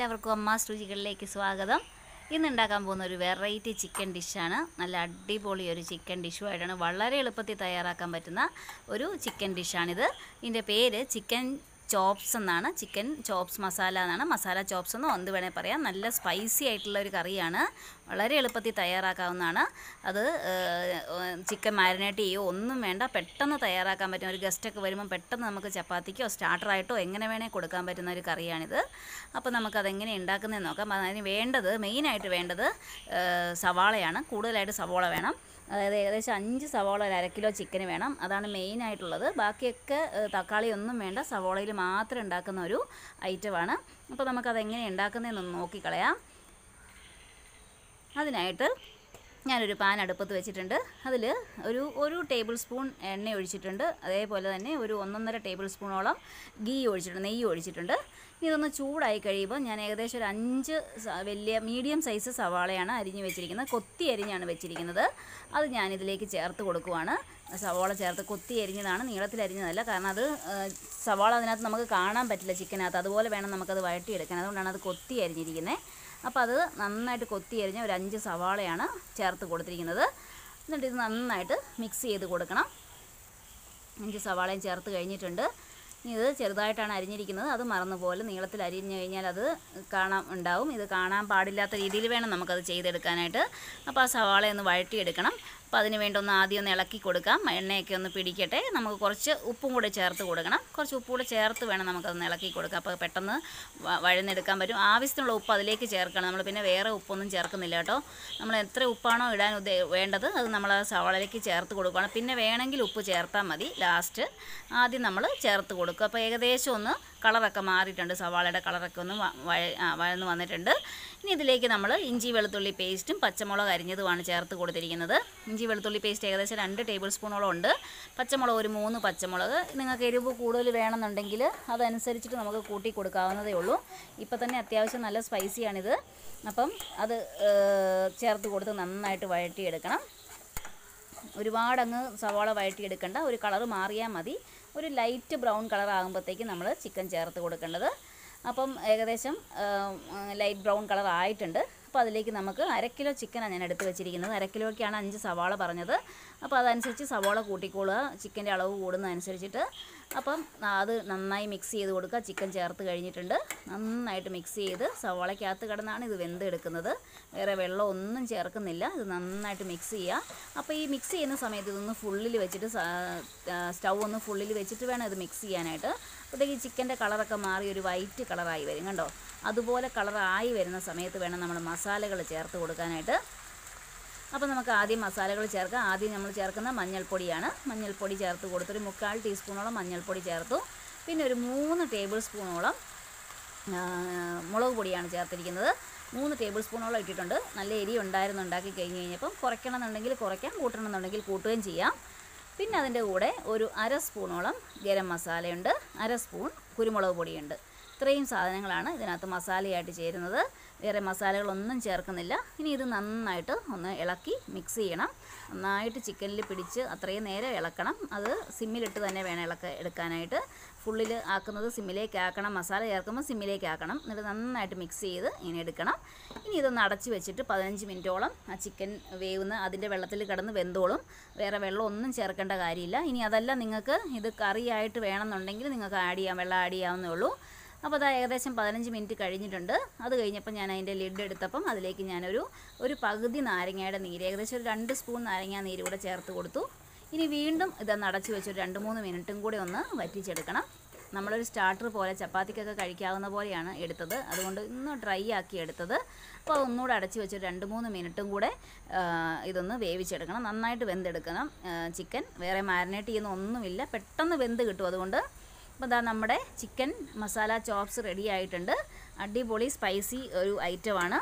എല്ലാവർക്കും അമ്മാസ് രുചികളിലേക്ക് സ്വാഗതം ഇന്ന് ഉണ്ടാക്കാൻ പോകുന്ന ഒരു വെറൈറ്റി ചിക്കൻ ഡിഷാണ് നല്ല അടിപൊളി ഒരു ചിക്കൻ ഡിഷുമായിട്ടാണ് വളരെ എളുപ്പത്തിൽ തയ്യാറാക്കാൻ പറ്റുന്ന ഒരു ചിക്കൻ ഡിഷാണിത് ഇതിൻ്റെ പേര് ചിക്കൻ ചോപ്സ് എന്നാണ് ചിക്കൻ ചോപ്സ് മസാല എന്നാണ് മസാല ചോപ്സ് എന്നോ എന്ത് വേണേൽ പറയാം നല്ല സ്പൈസി ആയിട്ടുള്ള ഒരു കറിയാണ് വളരെ എളുപ്പത്തിൽ തയ്യാറാക്കാവുന്നതാണ് അത് ചിക്കൻ മാരിനേറ്റ് ചെയ്യുകയോ ഒന്നും വേണ്ട പെട്ടെന്ന് തയ്യാറാക്കാൻ പറ്റും ഒരു ഗസ്റ്റൊക്കെ വരുമ്പോൾ പെട്ടെന്ന് നമുക്ക് ചപ്പാത്തിക്കോ സ്റ്റാർട്ടറായിട്ടോ എങ്ങനെ വേണേൽ കൊടുക്കാൻ പറ്റുന്ന ഒരു കറിയാണിത് അപ്പോൾ നമുക്കതെങ്ങനെ ഉണ്ടാക്കുന്നതെന്ന് നോക്കാം അതിന് വേണ്ടത് മെയിനായിട്ട് വേണ്ടത് ഏഹ്, സവാളയാണ് കൂടുതലായിട്ട് സവാള വേണം അതായത് ഏകദേശം അഞ്ച് സവാള ഒരു അര കിലോ ചിക്കന് വേണം അതാണ് മെയിൻ ആയിട്ടുള്ളത് ബാക്കിയൊക്കെ ഏഹ്, തക്കാളി ഒന്നും വേണ്ട സവാളയിൽ മാത്രം ഉണ്ടാക്കുന്ന ഒരു ഐറ്റമാണ് അപ്പോൾ നമുക്കത് എങ്ങനെ ഉണ്ടാക്കുന്നതെന്നൊന്ന് നോക്കിക്കളയാം അതിനായിട്ട് ഞാനൊരു പാൻ അടുപ്പത്ത് വെച്ചിട്ടുണ്ട് അതിൽ ഒരു ഒരു ടേബിൾ സ്പൂൺ എണ്ണ ഒഴിച്ചിട്ടുണ്ട് അതേപോലെ തന്നെ ഒരു ഒന്നൊന്നര ടേബിൾ സ്പൂണോളം ഗീ ഒഴിച്ചിട്ടുണ്ട് നെയ്യ് ഒഴിച്ചിട്ടുണ്ട് ഇതൊന്ന് ചൂടായി കഴിയുമ്പോൾ ഞാൻ ഏകദേശം ഒരു അഞ്ച് സ- വലിയ മീഡിയം സൈസ് സവാളയാണ് അരിഞ്ഞ് വെച്ചിരിക്കുന്നത് കൊത്തി അരിഞ്ഞാണ് വെച്ചിരിക്കുന്നത് അത് ഞാനിതിലേക്ക് ചേർത്ത് കൊടുക്കുവാണ് സവാള ചേർത്ത് കൊത്തി അരിഞ്ഞതാണ് നീളത്തിൽ അരിഞ്ഞതല്ല കാരണം അത് ആ, സവാള അതിനകത്ത് നമുക്ക് കാണാൻ പറ്റില്ല ചിക്കനകത്ത് അതുപോലെ വേണം നമുക്കത് വഴട്ടിയെടുക്കാൻ അതുകൊണ്ടാണ് അത് കൊത്തി അരിഞ്ഞിരിക്കുന്നത് അപ്പോൾ അത് നന്നായിട്ട് കൊത്തി അരിഞ്ഞ ഒരു അഞ്ച് സവാളയാണ് ചേർത്ത് കൊടുത്തിരിക്കുന്നത് എന്നിട്ട് ഇത് നന്നായിട്ട് മിക്സ് ചെയ്ത് കൊടുക്കണം അഞ്ച് സവാളയും ചേർത്ത് കഴിഞ്ഞിട്ടുണ്ട് ഇനി ഇത് ചെറുതായിട്ടാണ് അരിഞ്ഞിരിക്കുന്നത് അത് മറന്നു പോലെ നീളത്തിൽ അരിഞ്ഞു കഴിഞ്ഞാൽ അത് കാണാൻ ഉണ്ടാവും ഇത് കാണാൻ പാടില്ലാത്ത രീതിയിൽ വേണം നമുക്കത് ചെയ്തെടുക്കാനായിട്ട് അപ്പോൾ ആ സവാള ഒന്ന് വഴറ്റിയെടുക്കണം അപ്പോൾ അതിന് വേണ്ടി ഒന്ന് ആദ്യം ഒന്ന് ഇളക്കി കൊടുക്കാം എണ്ണയൊക്കെ ഒന്ന് പിടിക്കട്ടെ നമുക്ക് കുറച്ച് ഉപ്പും കൂടെ ചേർത്ത് കൊടുക്കണം കുറച്ച് ഉപ്പ് കൂടെ ചേർത്ത് വേണം നമുക്കതൊന്ന് ഇളക്കി കൊടുക്കാം അപ്പോൾ പെട്ടെന്ന് വ- വഴന്നെടുക്കാൻ പറ്റും ആവശ്യത്തിനുള്ള ഉപ്പ് അതിലേക്ക് ചേർക്കണം നമ്മൾ പിന്നെ വേറെ ഉപ്പൊന്നും ചേർക്കുന്നില്ല കേട്ടോ നമ്മൾ എത്ര ഉപ്പാണോ ഇടാൻ ഉദ്ദേ വേണ്ടത് അത് നമ്മൾ ആ സവാളയിലേക്ക് ചേർത്ത് കൊടുക്കണം പിന്നെ വേണമെങ്കിൽ ഉപ്പ് ചേർത്താൽ മതി ലാസ്റ്റ് ആദ്യം നമ്മൾ ചേർത്ത് കൊടുക്കുക അപ്പോൾ ഏകദേശം ഒന്ന് കളറൊക്കെ മാറിയിട്ടുണ്ട് സവാളയുടെ കളറൊക്കെ ഒന്ന് വ- വഴ ആ, വഴന്ന് വന്നിട്ടുണ്ട് ഇനി ഇതിലേക്ക് നമ്മൾ ഇഞ്ചി വെളുത്തുള്ളി പേസ്റ്റും പച്ചമുളക് അരിഞ്ഞതുമാണ് ചേർത്ത് കൊടുത്തിരിക്കുന്നത് ഇഞ്ചി വെളുത്തുള്ളി പേസ്റ്റ് ഏകദേശം രണ്ട് ടേബിൾ സ്പൂണോളം ഉണ്ട് പച്ചമുളക് ഒരു മൂന്ന് പച്ചമുളക് നിങ്ങൾക്ക് എരിവ് കൂടുതൽ വേണമെന്നുണ്ടെങ്കിൽ അതനുസരിച്ചിട്ട് നമുക്ക് കൂട്ടി കൊടുക്കാവുന്നതേ ഉള്ളൂ ഇപ്പം തന്നെ അത്യാവശ്യം നല്ല സ്പൈസിയാണിത് അപ്പം അത് ഏഹ്, ചേർത്ത് കൊടുത്ത് നന്നായിട്ട് വഴറ്റിയെടുക്കണം ഒരുപാട് അങ്ങ് സവാള വഴറ്റിയെടുക്കണ്ട ഒരു കളർ മാറിയാൽ മതി ഒരു ലൈറ്റ് ബ്രൗൺ കളർ ആകുമ്പോഴത്തേക്ക് നമ്മൾ ചിക്കൻ ചേർത്ത് കൊടുക്കേണ്ടത് അപ്പം ഏകദേശം ലൈറ്റ് ബ്രൗൺ കളർ ആയിട്ടുണ്ട് അപ്പോൾ അതിലേക്ക് നമുക്ക് അര കിലോ ചിക്കനാണ് ഞാൻ എടുത്ത് വെച്ചിരിക്കുന്നത് അര കിലോയ്ക്കാണ് അഞ്ച് സവാള പറഞ്ഞത് അപ്പോൾ അതനുസരിച്ച് സവാള കൂട്ടിക്കൊള്ളുക ചിക്കൻ്റെ അളവ് കൂടുന്നതനുസരിച്ചിട്ട് അപ്പം അത് നന്നായി മിക്സ് ചെയ്ത് കൊടുക്കുക ചിക്കൻ ചേർത്ത് കഴിഞ്ഞിട്ടുണ്ട് നന്നായിട്ട് മിക്സ് ചെയ്ത് സവാളയ്ക്കകത്ത് കിടന്നാണ് ഇത് വെന്തെടുക്കുന്നത് വേറെ വെള്ളം ഒന്നും ചേർക്കുന്നില്ല ഇത് നന്നായിട്ട് മിക്സ് ചെയ്യുക അപ്പോൾ ഈ മിക്സ് ചെയ്യുന്ന സമയത്ത് ഇതൊന്ന് ഫുള്ളിൽ വെച്ചിട്ട് സ്റ്റൗ ഒന്ന് ഫുള്ളിൽ വെച്ചിട്ട് വേണം ഇത് മിക്സ് ചെയ്യാനായിട്ട് അപ്പോഴത്തേക്ക് ഈ ചിക്കൻ്റെ കളറൊക്കെ മാറി ഒരു വൈറ്റ് കളറായി വരും കണ്ടോ അതുപോലെ കളറായി വരുന്ന സമയത്ത് വേണം നമ്മൾ മസാലകൾ ചേർത്ത് കൊടുക്കാനായിട്ട് അപ്പോൾ നമുക്ക് ആദ്യം മസാലകൾ ചേർക്കാം ആദ്യം നമ്മൾ ചേർക്കുന്ന മഞ്ഞൾപ്പൊടിയാണ് മഞ്ഞൾപ്പൊടി ചേർത്ത് കൊടുത്തൊരു മുക്കാൽ ടീസ്പൂണോളം മഞ്ഞൾപ്പൊടി ചേർത്തു പിന്നെ ഒരു മൂന്ന് ടേബിൾ സ്പൂണോളം ആ, മുളക് പൊടിയാണ് ചേർത്തിരിക്കുന്നത് മൂന്ന് ടേബിൾ സ്പൂണോളം ഇട്ടിട്ടുണ്ട് നല്ല എരി ഉണ്ടായിരുന്നു ഉണ്ടാക്കി കഴിഞ്ഞ് കഴിഞ്ഞപ്പം കുറയ്ക്കണം എന്നുണ്ടെങ്കിൽ കുറയ്ക്കാം കൂട്ടണം എന്നുണ്ടെങ്കിൽ കൂട്ടുകയും ചെയ്യാം പിന്നെ അതിൻ്റെ കൂടെ ഒരു അര സ്പൂണോളം ഗരം മസാലയുണ്ട് അര സ്പൂൺ കുരുമുളക് പൊടിയുണ്ട് ഇത്രയും സാധനങ്ങളാണ് ഇതിനകത്ത് മസാലയായിട്ട് ചേരുന്നത് വേറെ മസാലകളൊന്നും ചേർക്കുന്നില്ല ഇനി ഇത് നന്നായിട്ട് ഒന്ന് ഇളക്കി മിക്സ് ചെയ്യണം നന്നായിട്ട് ചിക്കനിൽ പിടിച്ച് അത്രയും നേരം ഇളക്കണം അത് സിമ്മിലിട്ട് തന്നെ വേണം ഇളക്ക എടുക്കാനായിട്ട് ഫുള്ളിൽ ആക്കുന്നത് സിമ്മിലേക്ക് ആക്കണം മസാല ചേർക്കുമ്പോൾ സിമ്മിലേക്ക് ആക്കണം എന്നിട്ട് നന്നായിട്ട് മിക്സ് ചെയ്ത് ഇങ്ങനെ എടുക്കണം ഇനി ഇതൊന്ന് അടച്ച് വെച്ചിട്ട് പതിനഞ്ച് മിനിറ്റോളം ആ ചിക്കൻ വേവുന്ന അതിൻ്റെ വെള്ളത്തിൽ കിടന്ന് വെന്തോളും വേറെ വെള്ളം ഒന്നും ചേർക്കേണ്ട കാര്യമില്ല ഇനി അതല്ല നിങ്ങൾക്ക് ഇത് കറിയായിട്ട് വേണമെന്നുണ്ടെങ്കിൽ നിങ്ങൾക്ക് ആഡ് ചെയ്യാം വെള്ളം ആഡ് ചെയ്യാവുന്നേ ഉള്ളൂ അപ്പോൾ അത് ഏകദേശം പതിനഞ്ച് മിനിറ്റ് കഴിഞ്ഞിട്ടുണ്ട് അത് കഴിഞ്ഞപ്പോൾ ഞാൻ അതിൻ്റെ ലിഡ് എടുത്തപ്പം അതിലേക്ക് ഞാനൊരു ഒരു പകുതി നാരങ്ങയുടെ നീര് ഏകദേശം ഒരു രണ്ട് സ്പൂൺ നാരങ്ങ നീര് കൂടെ ചേർത്ത് കൊടുത്തു ഇനി വീണ്ടും ഇതൊന്ന് അടച്ച് വെച്ച് ഒരു രണ്ട് മൂന്ന് മിനിറ്റും കൂടി ഒന്ന് വറ്റിച്ചെടുക്കണം നമ്മളൊരു സ്റ്റാർട്ടർ പോലെ ചപ്പാത്തിക്കൊക്കെ കഴിക്കാവുന്ന പോലെയാണ് എടുത്തത് അതുകൊണ്ട് ഇന്ന് ഡ്രൈ ആക്കി എടുത്തത് അപ്പോൾ അതൊന്നുകൂടെ അടച്ച് വെച്ച് ഒരു രണ്ട് മൂന്ന് മിനിറ്റും കൂടെ ആ, ഇതൊന്ന് വേവിച്ചെടുക്കണം നന്നായിട്ട് വെന്തെടുക്കണം ചിക്കൻ വേറെ മാരിനേറ്റ് ചെയ്യുന്ന ഒന്നുമില്ല പെട്ടെന്ന് വെന്ത് കിട്ടും അതുകൊണ്ട് അപ്പോൾ ഇതാ നമ്മുടെ ചിക്കൻ മസാല ചോപ്സ് റെഡി ആയിട്ടുണ്ട് അടിപൊളി സ്പൈസി ഒരു ഐറ്റമാണ്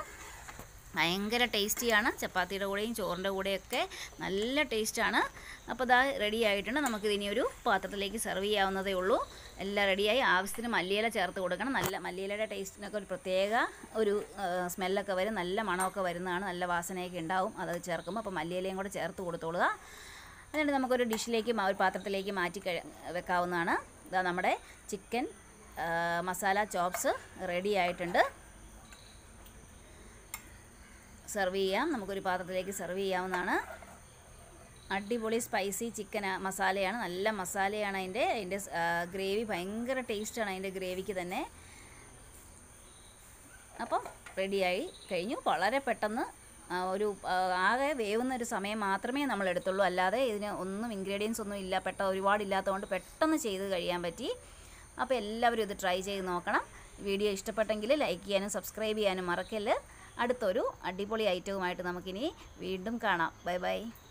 ഭയങ്കര ടേസ്റ്റിയാണ് ചപ്പാത്തിയുടെ കൂടെയും ചോറിൻ്റെ കൂടെയൊക്കെ നല്ല ടേസ്റ്റാണ് അപ്പോൾ ഇതാ റെഡി ആയിട്ടുണ്ട് നമുക്കിത് ഇനി ഒരു പാത്രത്തിലേക്ക് സെർവ് ചെയ്യാവുന്നതേ ഉള്ളൂ എല്ലാം റെഡിയായി ആവശ്യത്തിന് മല്ലിയില ചേർത്ത് കൊടുക്കണം നല്ല മല്ലിയിലയുടെ ടേസ്റ്റിനൊക്കെ ഒരു പ്രത്യേക ഒരു സ്മെല്ലൊക്കെ വരും നല്ല മണമൊക്കെ വരുന്നതാണ് നല്ല വാസനയൊക്കെ ഉണ്ടാവും അത് ചേർക്കുമ്പോൾ അപ്പോൾ മല്ലിയിലയും കൂടെ ചേർത്ത് കൊടുത്തോളുക എന്നിട്ട് നമുക്കൊരു ഡിഷിലേക്ക് മാ- ഒരു പാത്രത്തിലേക്ക് മാറ്റി കഴി വെക്കാവുന്നതാണ് ഇതാ നമ്മുടെ ചിക്കൻ മസാല ചോപ്സ് റെഡി ആയിട്ടുണ്ട് സെർവ് ചെയ്യാം നമുക്കൊരു പാത്രത്തിലേക്ക് സെർവ് ചെയ്യാവുന്നതാണ് അടിപൊളി സ്പൈസി ചിക്കൻ മസാലയാണ് നല്ല മസാലയാണ് അതിൻ്റെ അതിൻ്റെ ഗ്രേവി ഭയങ്കര ടേസ്റ്റാണ് അതിൻ്റെ ഗ്രേവിക്ക് തന്നെ അപ്പം റെഡിയായി കഴിഞ്ഞു വളരെ പെട്ടെന്ന് ആ, ഒരു ആ, ആകെ വേവുന്ന ഒരു സമയം മാത്രമേ നമ്മൾ എടുത്തുള്ളൂ അല്ലാതെ ഇതിന് ഒന്നും ഇൻഗ്രീഡിയൻസ് ഒന്നും ഇല്ല പെട്ട ഒരുപാടില്ലാത്തതുകൊണ്ട് പെട്ടെന്ന് ചെയ്ത് കഴിയാൻ പറ്റി അപ്പോൾ എല്ലാവരും ഇത് ട്രൈ ചെയ്ത് നോക്കണം വീഡിയോ ഇഷ്ടപ്പെട്ടെങ്കിൽ ലൈക്ക് ചെയ്യാനും സബ്സ്ക്രൈബ് ചെയ്യാനും മറക്കല്ല് അടുത്തൊരു അടിപൊളി ഐറ്റവുമായിട്ട് നമുക്കിനി വീണ്ടും കാണാം ബൈ ബൈ